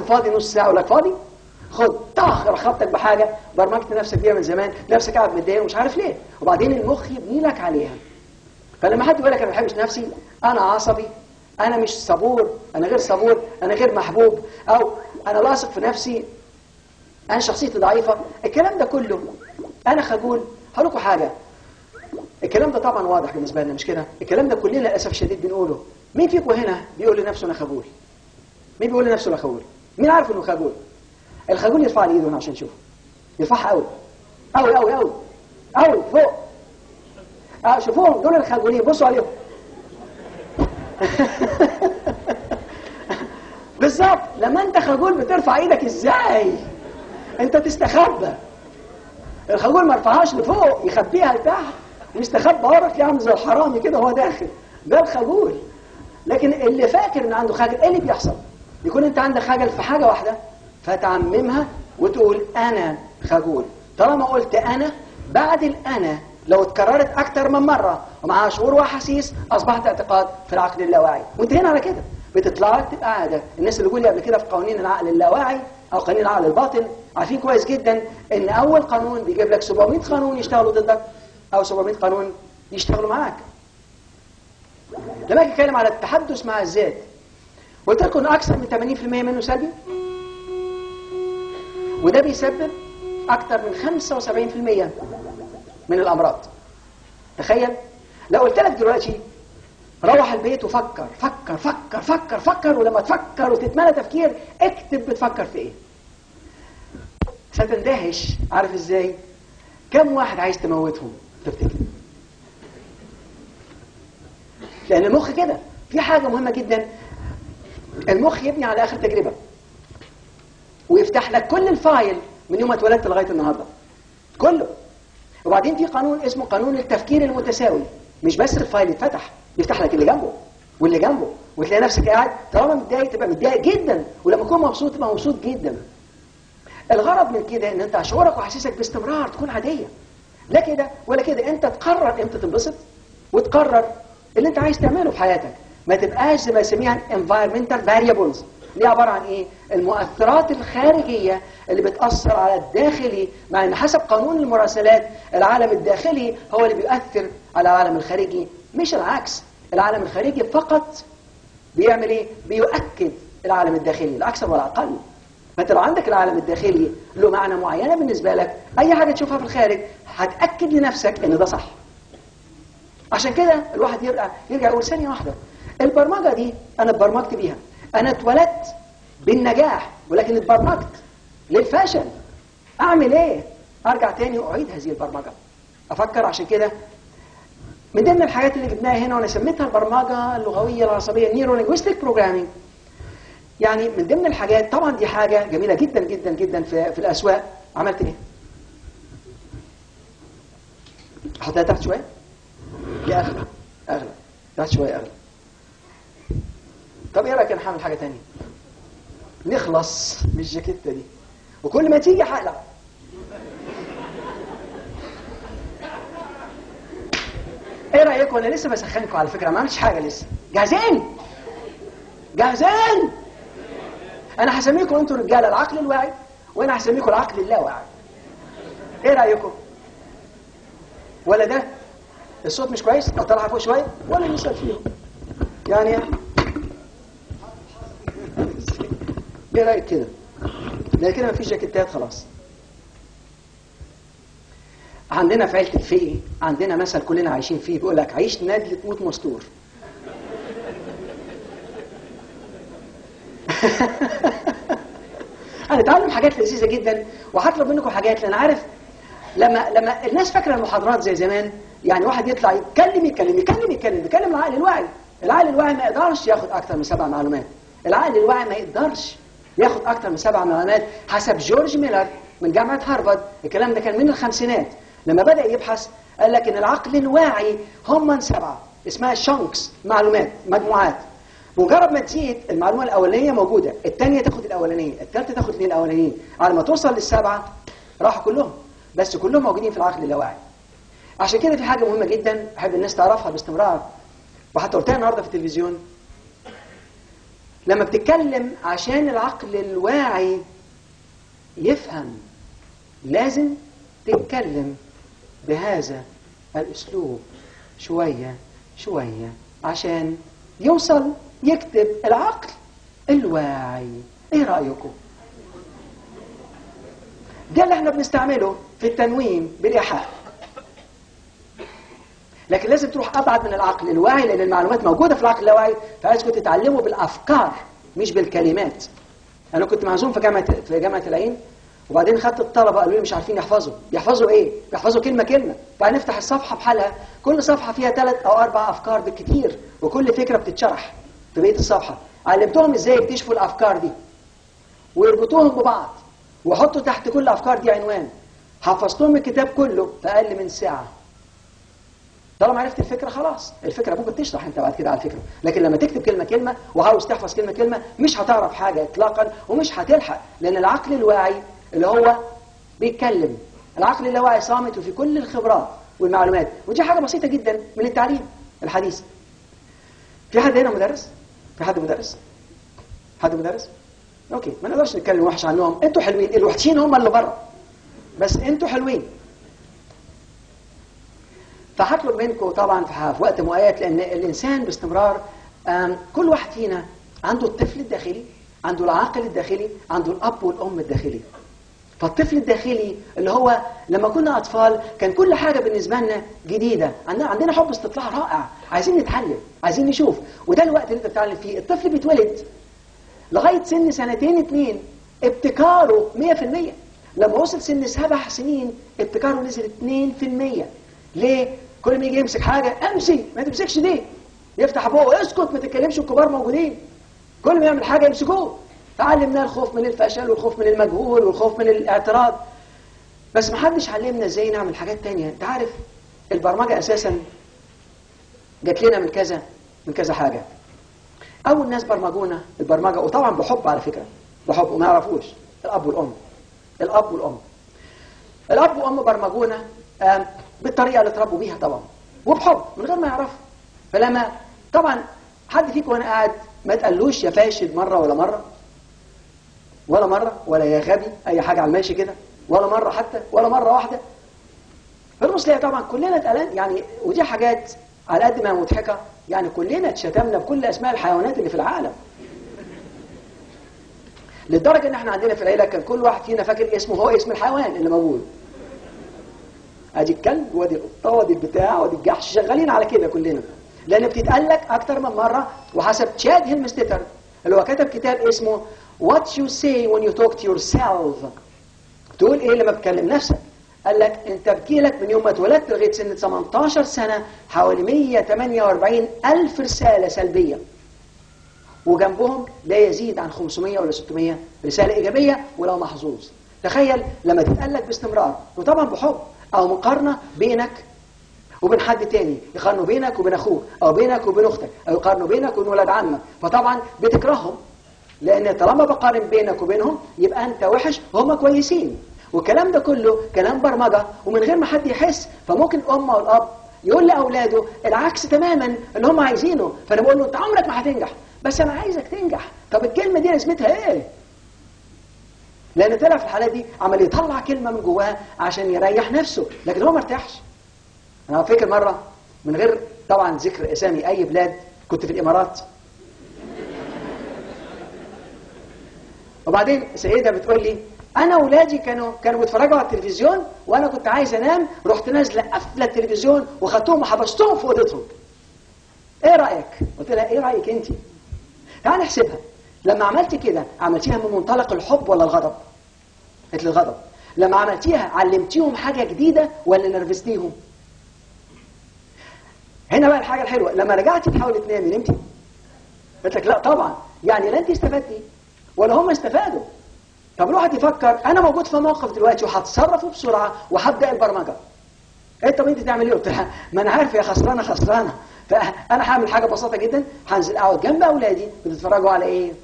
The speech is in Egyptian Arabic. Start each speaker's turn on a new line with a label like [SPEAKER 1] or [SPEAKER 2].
[SPEAKER 1] فاضي نص ساعه اقول لك فاضي خد طخ رخبتك بحاجه برمجت نفسك بيها من زمان نفسك قاعد متضايق ومش عارف ليه وبعدين المخ يبني لك عليها فلما حد يقول لك انا ما بحبش نفسي انا عصبي انا مش صبور انا غير صبور انا غير محبوب او انا لاصق في نفسي انا شخصيتي ضعيفه الكلام ده كله انا خجول هقول لكم حاجه الكلام ده طبعا واضح بالنسبه لنا مش كده الكلام ده كلنا للاسف الشديد بنقوله مين فيكم هنا بيقول لنفسه انا خجول مين بيقول لنفسه انا خجول مين عارف انه خجول الخجول يرفع لي ايده هنا عشان نشوف يرفعها قوي قوي قوي قوي قوي فوق اه شوفوهم دول الخجولين بصوا عليهم بالظبط لما انت خجول بترفع ايدك ازاي انت تستخبى الخجول ما رفعهاش لفوق يخبيها لتحت ويستخبى ورا تلاقيه عامل زي الحرامي كده وهو داخل ده الخجول لكن اللي فاكر ان عنده خجل ايه اللي بيحصل يكون انت عندك خجل في حاجه واحده فتعممها وتقول انا خجول طالما قلت انا بعد الانا لو اتكررت اكتر من مره ومعها شعور واحاسيس اصبحت اعتقاد في العقل اللاواعي وانتهينا على كده بتطلع لك تبقى عاده الناس اللي قولي قبل كده في قوانين العقل اللاواعي او قوانين العقل الباطن عارفين كويس جدا ان اول قانون بيجيب لك 700 قانون يشتغلوا ضدك او 700 قانون يشتغلوا معاك لما اجي اتكلم على التحدث مع الذات قلت لكم ان اكثر من 80% منه سلبي وده بيسبب اكثر من 75% من الامراض تخيل لو قلت لك دلوقتي روح البيت وفكر فكر فكر فكر فكر ولما تفكر وتتملى تفكير اكتب بتفكر في ايه ستندهش عارف ازاي كم واحد عايز تموتهم تفتكر لان المخ كده في حاجه مهمه جدا المخ يبني على اخر تجربه ويفتح لك كل الفايل من يوم ما اتولدت لغايه النهارده كله وبعدين في قانون اسمه قانون التفكير المتساوي مش بس الفايل يتفتح يفتح لك اللي جنبه واللي جنبه وتلاقي نفسك قاعد طالما متضايق تبقى متضايق جدا ولما تكون مبسوط تبقى مبسوط جدا الغرض من كده ان انت شعورك واحاسيسك باستمرار تكون عاديه لا كده ولا كده انت تقرر امتى تنبسط وتقرر اللي انت عايز تعمله في حياتك ما تبقاش زي ما يسميها environmental variables دي عبارة عن ايه المؤثرات الخارجية اللي بتأثر على الداخلي مع ان حسب قانون المراسلات العالم الداخلي هو اللي بيؤثر على العالم الخارجي مش العكس العالم الخارجي فقط بيعمل ايه بيؤكد العالم الداخلي لا اكثر ولا اقل فانت لو عندك العالم الداخلي له معنى معينة بالنسبة لك اي حاجة تشوفها في الخارج هتأكد لنفسك ان ده صح عشان كده الواحد يرجع يرجع يقول ثانيه واحده البرمجه دي انا اتبرمجت بيها انا اتولدت بالنجاح ولكن اتبرمجت للفشل اعمل ايه ارجع تاني واعيد هذه البرمجه افكر عشان كده من ضمن الحاجات اللي جبناها هنا وانا سميتها البرمجه اللغويه العصبيه نيرو لينجويستيك بروجرامينج يعني من ضمن الحاجات طبعا دي حاجه جميله جدا جدا جدا في, في الاسواق عملت ايه احطها تحت شويه دي اغلى اغلى تحت شويه اغلى طب ايه رايك انا هعمل حاجه تانية نخلص من الجاكيته دي وكل ما تيجي هقلع ايه رايكم انا لسه بسخنكم على فكره ما عملتش حاجه لسه جاهزين جاهزين انا هسميكم انتوا رجاله العقل الواعي وانا هسميكم العقل اللاواعي ايه رايكم ولا ده الصوت مش كويس اطلعها فوق شويه ولا نسال فيهم يعني ايه رايك كده ده كده مفيش جاكيتات خلاص عندنا في عيله الفقي عندنا مثل كلنا عايشين فيه بيقول لك عيش نادل تموت مستور هنتعلم حاجات لذيذه جدا وهطلب منكم حاجات لان عارف لما لما الناس فاكره المحاضرات زي زمان يعني واحد يطلع يتكلم يتكلم يتكلم يتكلم يتكلم العقل الواعي العقل الواعي ما يقدرش ياخد اكتر من سبع معلومات العقل الواعي ما يقدرش ياخد اكتر من سبع معلومات حسب جورج ميلر من جامعه هارفارد الكلام ده كان من الخمسينات لما بدا يبحث قال لك ان العقل الواعي هم من سبعه اسمها شانكس معلومات مجموعات مجرد ما تزيد المعلومه الاولانيه موجوده الثانيه تاخد الاولانيه الثالثه تاخد الاثنين الاولانيين على ما توصل للسبعه راحوا كلهم بس كلهم موجودين في العقل اللاواعي عشان كده في حاجه مهمه جدا احب الناس تعرفها باستمرار وحتى قلتها النهارده في التلفزيون لما بتتكلم عشان العقل الواعي يفهم لازم تتكلم بهذا الاسلوب شويه شويه عشان يوصل يكتب العقل الواعي ايه رايكم ده اللي احنا بنستعمله في التنوين بالايحاء لكن لازم تروح ابعد من العقل الواعي لان المعلومات موجوده في العقل اللاواعي فعايزكم تتعلموا بالافكار مش بالكلمات انا كنت معزوم في جامعه في جامعه العين وبعدين خدت الطلبه قالوا لي مش عارفين يحفظوا يحفظوا ايه يحفظوا كلمه كلمه بعدين نفتح الصفحه بحالها كل صفحه فيها ثلاث او اربع افكار بالكثير وكل فكره بتتشرح في بقيه الصفحه علمتهم ازاي يكتشفوا الافكار دي ويربطوهم ببعض وحطوا تحت كل الافكار دي عنوان حفظتهم الكتاب كله في اقل من ساعه طالما عرفت الفكره خلاص الفكره ممكن تشرح انت بعد كده على الفكره لكن لما تكتب كلمه كلمه وعاوز تحفظ كلمه كلمه مش هتعرف حاجه اطلاقا ومش هتلحق لان العقل الواعي اللي هو بيتكلم العقل اللاواعي صامت وفي كل الخبرات والمعلومات ودي حاجه بسيطه جدا من التعليم الحديث في حد هنا مدرس في حد مدرس حد مدرس اوكي ما نقدرش نتكلم وحش عنهم انتوا حلوين الوحشين هم اللي بره بس انتوا حلوين فهطلب منكم طبعا في وقت مؤقت لان الانسان باستمرار كل واحد فينا عنده الطفل الداخلي عنده العاقل الداخلي عنده الاب والام الداخلي فالطفل الداخلي اللي هو لما كنا اطفال كان كل حاجه بالنسبه لنا جديده عندنا عندنا حب استطلاع رائع عايزين نتعلم عايزين نشوف وده الوقت اللي انت بتتعلم فيه الطفل بيتولد لغايه سن سنتين اتنين ابتكاره 100% لما وصل سن سبع سنين ابتكاره نزل 2% ليه؟ كل ما يجي يمسك حاجه امشي ما تمسكش دي يفتح بقه اسكت ما تتكلمش الكبار موجودين كل ما يعمل حاجه يمسكوه تعلمنا الخوف من الفشل والخوف من المجهول والخوف من الاعتراض بس ما حدش علمنا ازاي نعمل حاجات تانية انت عارف البرمجه اساسا جات لنا من كذا من كذا حاجه اول ناس برمجونا البرمجه وطبعا بحب على فكره بحب وما يعرفوش الاب والام الاب والام الاب والام برمجونا بالطريقه اللي اتربوا بيها طبعا وبحب من غير ما يعرفوا فلما طبعا حد فيكم وانا قاعد ما تقلوش يا فاشل مره ولا مره ولا مره ولا يا غبي اي حاجه على الماشي كده ولا مره حتى ولا مره واحده الرسل طبعا كلنا اتقلن يعني ودي حاجات على قد ما مضحكه يعني كلنا اتشتمنا بكل اسماء الحيوانات اللي في العالم لدرجه ان احنا عندنا في العيله كان كل واحد فينا فاكر اسمه هو اسم الحيوان اللي موجود ادي الكلب وادي القطه وادي البتاع وادي الجحش شغالين على كده كلنا لان بتتقال لك اكتر من مره وحسب تشاد هيلمستيتر اللي هو كتب كتاب اسمه What you say when you talk to yourself تقول ايه لما بتكلم نفسك قال لك انت بتجيلك من يوم ما اتولدت لغايه سن 18 سنه حوالي 148 الف رساله سلبيه وجنبهم لا يزيد عن 500 ولا 600 رساله ايجابيه ولو محظوظ تخيل لما تتقال لك باستمرار وطبعا بحب او مقارنه بينك وبين حد تاني يقارنوا بينك وبين اخوك او بينك وبين اختك او يقارنوا بينك وبين ولاد عمك فطبعا بتكرههم لان طالما بقارن بينك وبينهم يبقى انت وحش وهم كويسين والكلام ده كله كلام برمجه ومن غير ما حد يحس فممكن الام او الاب يقول لاولاده العكس تماما اللي هم عايزينه فانا بقول له انت عمرك ما هتنجح بس انا عايزك تنجح طب الكلمه دي لازمتها ايه لان طلع في الحالات دي عمال يطلع كلمه من جواه عشان يريح نفسه لكن هو ما ارتاحش انا فاكر مره من غير طبعا ذكر اسامي اي بلاد كنت في الامارات وبعدين سيده بتقول لي انا اولادي كانوا كانوا بيتفرجوا على التلفزيون وانا كنت عايز انام رحت نازله قافله التلفزيون وخدتهم وحبستهم في اوضتهم ايه رايك قلت لها ايه رايك انت تعالى نحسبها لما عملت كده عملتيها من منطلق الحب ولا الغضب قالت لي الغضب لما عملتيها علمتيهم حاجه جديده ولا نرفزتيهم هنا بقى الحاجه الحلوه لما رجعتي تحاولي تنامي نمتي قلت لك لا طبعا يعني لا انت استفدتي ولا هم استفادوا طب الواحد يفكر انا موجود في موقف دلوقتي وهتصرفه بسرعه وهبدا البرمجه ايه طب انت تعمل ايه قلت لها ما انا عارف يا خسرانه خسرانه فانا هعمل حاجه بسيطه جدا هنزل اقعد جنب اولادي بتتفرجوا على ايه